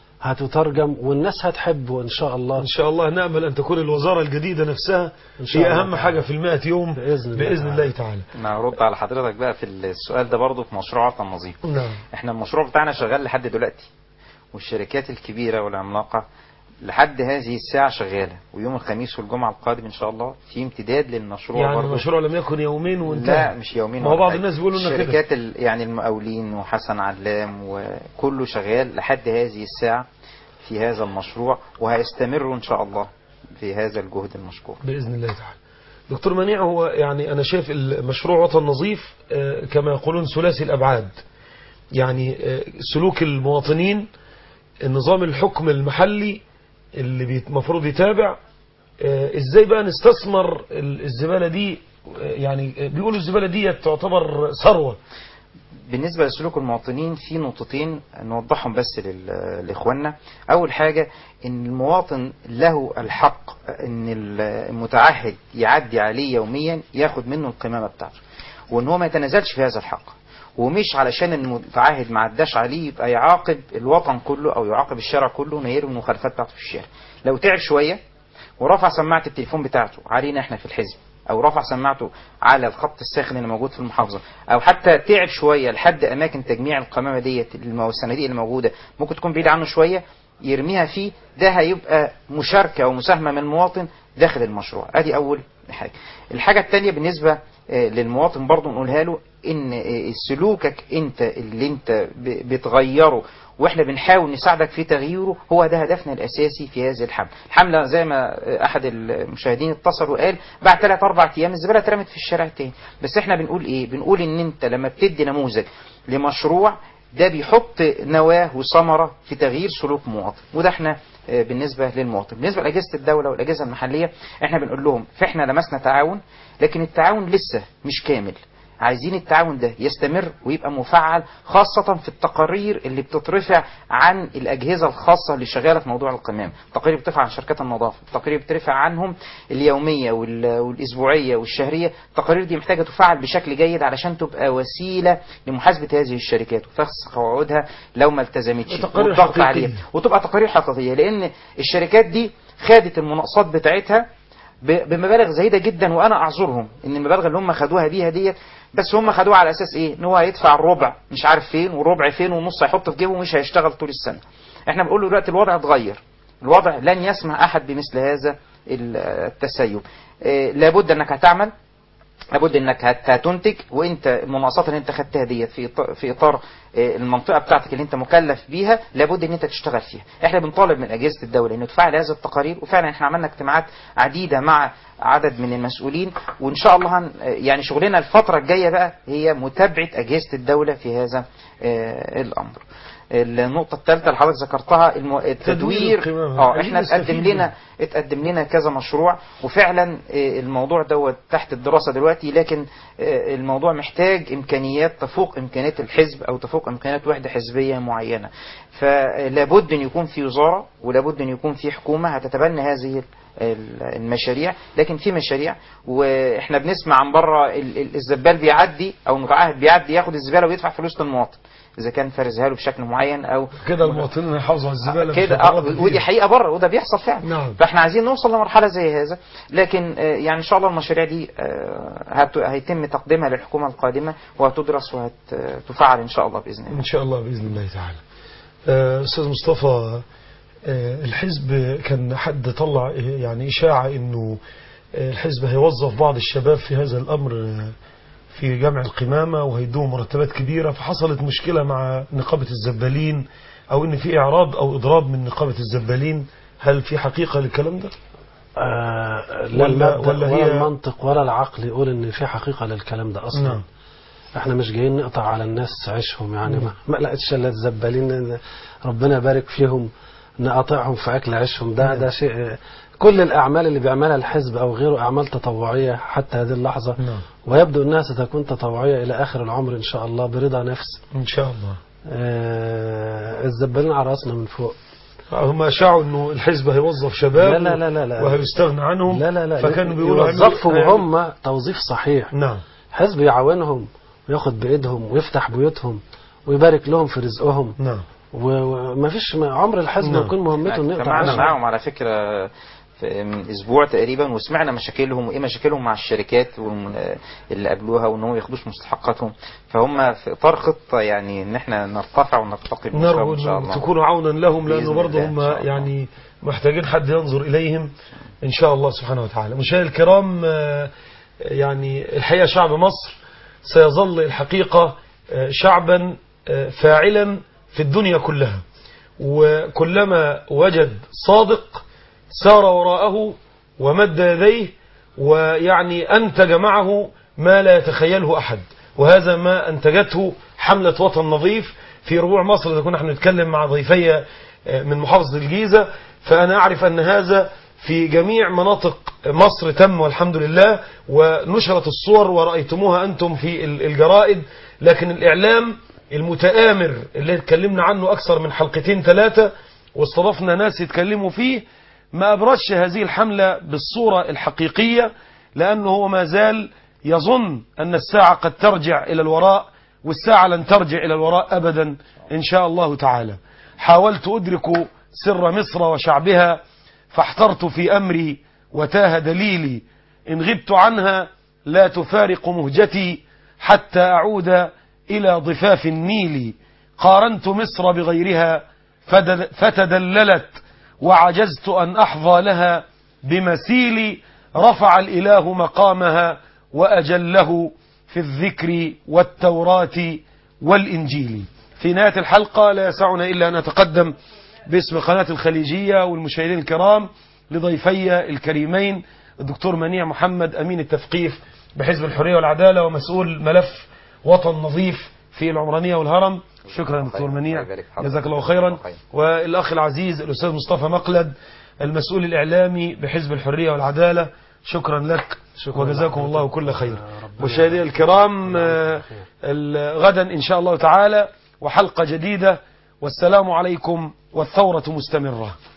Speaker 3: هتترجم والناس هتحبه ان شاء الله
Speaker 1: إن شاء الله نأمل أن تكون الوزارة الجديدة نفسها
Speaker 3: إن شاء
Speaker 1: هي
Speaker 3: الله
Speaker 1: أهم
Speaker 3: تعالى.
Speaker 1: حاجة في المائة يوم
Speaker 3: بإذن الله
Speaker 1: بإذن
Speaker 3: تعالى.
Speaker 1: الله تعالى
Speaker 2: انا هرد على حضرتك بقى في السؤال ده برضه في مشروع وطن نظيف
Speaker 1: نعم
Speaker 2: احنا المشروع بتاعنا شغال لحد دلوقتي والشركات الكبيرة والعملاقة لحد هذه الساعة شغالة ويوم الخميس والجمعة القادم إن شاء الله في امتداد للمشروع
Speaker 1: يعني
Speaker 2: برضه
Speaker 1: المشروع لم يكن يومين
Speaker 2: لا
Speaker 1: وانتهى
Speaker 2: مش يومين
Speaker 1: ما هو
Speaker 2: ولا
Speaker 1: بعض
Speaker 2: حاجة.
Speaker 1: الناس بيقولوا لنا كده
Speaker 2: الشركات ال- يعني المقاولين وحسن علام وكله شغال لحد هذه الساعة في هذا المشروع وهيستمروا إن شاء الله في هذا الجهد المشكور
Speaker 1: بإذن الله تعالى دكتور منيع هو يعني أنا شايف المشروع وطن نظيف آه، كما يقولون ثلاثي الأبعاد يعني آه، سلوك المواطنين النظام الحكم المحلي اللي بيت- المفروض يتابع آه، ازاي بقى نستثمر ال- الزبالة دي آه، يعني آه، بيقولوا الزبالة دي تعتبر ثروة
Speaker 2: بالنسبة لسلوك المواطنين في نقطتين نوضحهم بس لل- لإخواننا أول حاجة إن المواطن له الحق إن المتعهد يعدي عليه يوميا ياخد منه القمامة بتاعته وإن هو ما يتنازلش في هذا الحق ومش علشان المتعهد ما عداش عليه يبقى يعاقب الوطن كله أو يعاقب الشارع كله إنه يرمي المخالفات بتاعته في الشارع لو تعب شوية ورفع سماعة التليفون بتاعته علينا احنا في الحزب او رفع سماعته على الخط الساخن اللي موجود في المحافظة او حتى تعب شوية لحد اماكن تجميع القمامة ديت المو- الصناديق اللي موجودة ممكن تكون بعيد عنه شوية يرميها فيه ده هيبقى مشاركة او مساهمة من المواطن داخل المشروع ادي اول حاجة الحاجة التانية بالنسبة آه، للمواطن برضو نقولها له ان آه، سلوكك انت اللي انت ب- بتغيره واحنا بنحاول نساعدك في تغييره هو ده هدفنا الاساسي في هذه الحمله الحمله زي ما احد المشاهدين اتصل وقال بعد ثلاث اربع ايام الزباله اترمت في الشارع تاني بس احنا بنقول ايه بنقول ان انت لما بتدي نموذج لمشروع ده بيحط نواه وثمره في تغيير سلوك مواطن وده احنا آه، بالنسبه للمواطن بالنسبه لاجهزه الدوله والاجهزه المحليه احنا بنقول لهم فاحنا لمسنا تعاون لكن التعاون لسه مش كامل عايزين التعاون ده يستمر ويبقى مفعل خاصة في التقارير اللي بتترفع عن الأجهزة الخاصة اللي شغالة في موضوع القمام التقارير بترفع عن شركات النظافة التقارير بترفع عنهم اليومية وال- والأسبوعية والشهرية التقارير دي محتاجة تفعل بشكل جيد علشان تبقى وسيلة لمحاسبة هذه الشركات وفسخ وعودها لو ما التزمتش
Speaker 1: تقارير
Speaker 2: والضغط
Speaker 1: حقيقية.
Speaker 2: عليها وتبقى تقارير حقيقية لأن الشركات دي خدت المناقصات بتاعتها ب- بمبالغ زهيدة جدا وانا اعذرهم ان المبالغ اللي هم خدوها بيها ديت بس هم خدوها على اساس ايه ان هو هيدفع الربع مش عارف فين والربع فين والنص هيحطه في جيبه ومش هيشتغل طول السنة احنا بنقول له دلوقتي الوضع اتغير الوضع لن يسمح احد بمثل هذا ال- التسيب آه، لابد انك هتعمل لابد انك هت- هتنتج وانت المناقصات اللي انت خدتها ديت في إطار- في اطار آه، المنطقه بتاعتك اللي انت مكلف بيها لابد ان انت تشتغل فيها احنا بنطالب من اجهزه الدوله انه تفعل هذه التقارير وفعلا احنا عملنا اجتماعات عديده مع عدد من المسؤولين وان شاء الله هن يعني شغلنا الفتره الجايه بقى هي متابعه اجهزه الدوله في هذا آه، الامر النقطة الثالثة اللي حضرتك ذكرتها الم- التدوير
Speaker 1: القمامة.
Speaker 2: اه
Speaker 1: عايزين
Speaker 2: احنا اتقدم
Speaker 1: نستفيد
Speaker 2: لنا اتقدم لنا كذا مشروع وفعلا آه، الموضوع دوت تحت الدراسة دلوقتي لكن آه، الموضوع محتاج امكانيات تفوق امكانيات الحزب او تفوق امكانيات وحدة حزبية معينة فلابد ان يكون في وزارة ولابد ان يكون في حكومة هتتبنى هذه ال- المشاريع لكن في مشاريع واحنا بنسمع عن بره ال- ال- الزبال بيعدي او المتعهد بيعدي ياخد الزبالة ويدفع فلوس للمواطن اذا كان فارزها له بشكل معين او
Speaker 1: كده المواطنين هيحافظوا على الزبالة
Speaker 2: كده
Speaker 1: مش هيتعرضوا
Speaker 2: آه،
Speaker 1: ليها.
Speaker 2: ودي حقيقه بره وده بيحصل فعلا
Speaker 1: نعم.
Speaker 2: فاحنا عايزين نوصل لمرحله زي هذا لكن آه، يعني ان شاء الله المشاريع دي آه، هت- هيتم تقديمها للحكومه القادمه وهتدرس وهتفعل ان شاء الله باذن الله
Speaker 1: إن شاء الله بإذن الله تعالى آه، أستاذ مصطفى آه، الحزب كان حد طلع آه، يعني إشاعة إنه آه، الحزب هيوظف بعض الشباب في هذا الأمر آه، في جمع القمامة وهيدوهم مرتبات كبيرة فحصلت مشكلة مع نقابة الزبالين أو إن في إعراض أو إضراب من نقابة الزبالين هل في حقيقة للكلام ده؟
Speaker 3: آه لا
Speaker 1: ولا-
Speaker 3: المبدأ
Speaker 1: ولا
Speaker 3: ولا,
Speaker 1: هي-
Speaker 3: المنطق ولا العقل يقول ان في حقيقة للكلام ده اصلا
Speaker 1: نعم.
Speaker 3: احنا مش جايين نقطع على الناس عيشهم يعني ما, ما لقيتش الا الزبالين ربنا يبارك فيهم نقاطعهم في اكل عيشهم ده
Speaker 1: نعم.
Speaker 3: ده شيء كل الاعمال اللي بيعملها الحزب او غيره اعمال تطوعيه حتى هذه اللحظه
Speaker 1: نعم.
Speaker 3: ويبدو انها ستكون تطوعيه الى اخر العمر ان شاء الله برضا نفس
Speaker 1: إن شاء الله
Speaker 3: آه الزبالين على راسنا من فوق
Speaker 1: هم أشاعوا إنه الحزب هيوظف شباب
Speaker 3: لا لا لا لا, لا.
Speaker 1: وهيستغنى عنهم
Speaker 3: لا لا لا
Speaker 1: فكانوا بيقولوا هيعملوا-
Speaker 3: يوظفوا
Speaker 1: هيعملوا-
Speaker 3: هم توظيف صحيح
Speaker 1: نعم
Speaker 3: حزب يعاونهم وياخد بايدهم ويفتح بيوتهم ويبارك لهم في رزقهم
Speaker 1: نعم
Speaker 3: و- وما فيش ما- عمر الحزب
Speaker 1: نعم.
Speaker 3: ما يكون مهمته انه يقطع
Speaker 2: اجتمعنا
Speaker 3: عيشهم.
Speaker 2: معاهم على فكره في من اسبوع تقريبا وسمعنا مشاكلهم وايه مشاكلهم مع الشركات والم- اللي قابلوها وان هم ما ياخدوش مستحقاتهم فهم في اطار خطه يعني ان احنا نرتفع ونرتقي بالمستوى
Speaker 1: نرجو
Speaker 2: ان شاء
Speaker 1: أن
Speaker 2: الله
Speaker 1: تكونوا عونا لهم لأنه
Speaker 2: بإذن
Speaker 1: برضه
Speaker 2: الله إن
Speaker 1: هم
Speaker 2: شاء الله.
Speaker 1: يعني محتاجين حد ينظر إليهم إن شاء الله سبحانه وتعالى مشاهدي الكرام آه، يعني الحقيقة شعب مصر سيظل الحقيقة آه، شعبا آه، فاعلا في الدنيا كلها وكلما وجد صادق سار وراءه ومد يديه ويعني أنتج معه ما لا يتخيله أحد وهذا ما أنتجته حملة وطن نظيف في ربوع مصر إذا كنا احنا نتكلم مع ضيفي آه، من محافظة الجيزة فأنا أعرف أن هذا في جميع مناطق مصر تم والحمد لله ونشرت الصور ورأيتموها أنتم في ال- الجرائد لكن الإعلام المتآمر اللي اتكلمنا عنه أكثر من حلقتين ثلاثة واستضفنا ناس يتكلموا فيه ما أبرزش هذه الحملة بالصورة الحقيقية لأنه هو ما زال يظن أن الساعة قد ترجع إلى الوراء والساعة لن ترجع إلى الوراء أبدا إن شاء الله تعالى حاولت أدرك سر مصر وشعبها فاحترت في أمري وتاه دليلي إن غبت عنها لا تفارق مهجتي حتى أعود إلى ضفاف النيل قارنت مصر بغيرها فدل- فتدللت وعجزت أن أحظى لها بمثيلي رفع الإله مقامها وأجله في الذكر والتوراة والإنجيل في نهاية الحلقة لا يسعنا إلا أن أتقدم باسم قناة الخليجية والمشاهدين الكرام لضيفي الكريمين الدكتور منيع محمد أمين التثقيف بحزب الحرية والعدالة ومسؤول ملف وطن نظيف في العمرانية والهرم شكرا دكتور منيع
Speaker 2: الله يبارك في حضرتك.
Speaker 1: جزاك الله خيرا
Speaker 2: خير.
Speaker 1: والأخ العزيز الأستاذ مصطفى مقلد المسؤول الإعلامي بحزب الحرية والعدالة شكرا لك
Speaker 3: شكراً
Speaker 1: وجزاكم
Speaker 3: لحضرتك.
Speaker 1: الله كل خير
Speaker 3: ربنا
Speaker 1: مشاهدي الكرام آه، ال- غدا إن شاء الله تعالى وحلقة جديدة والسلام عليكم والثورة مستمرة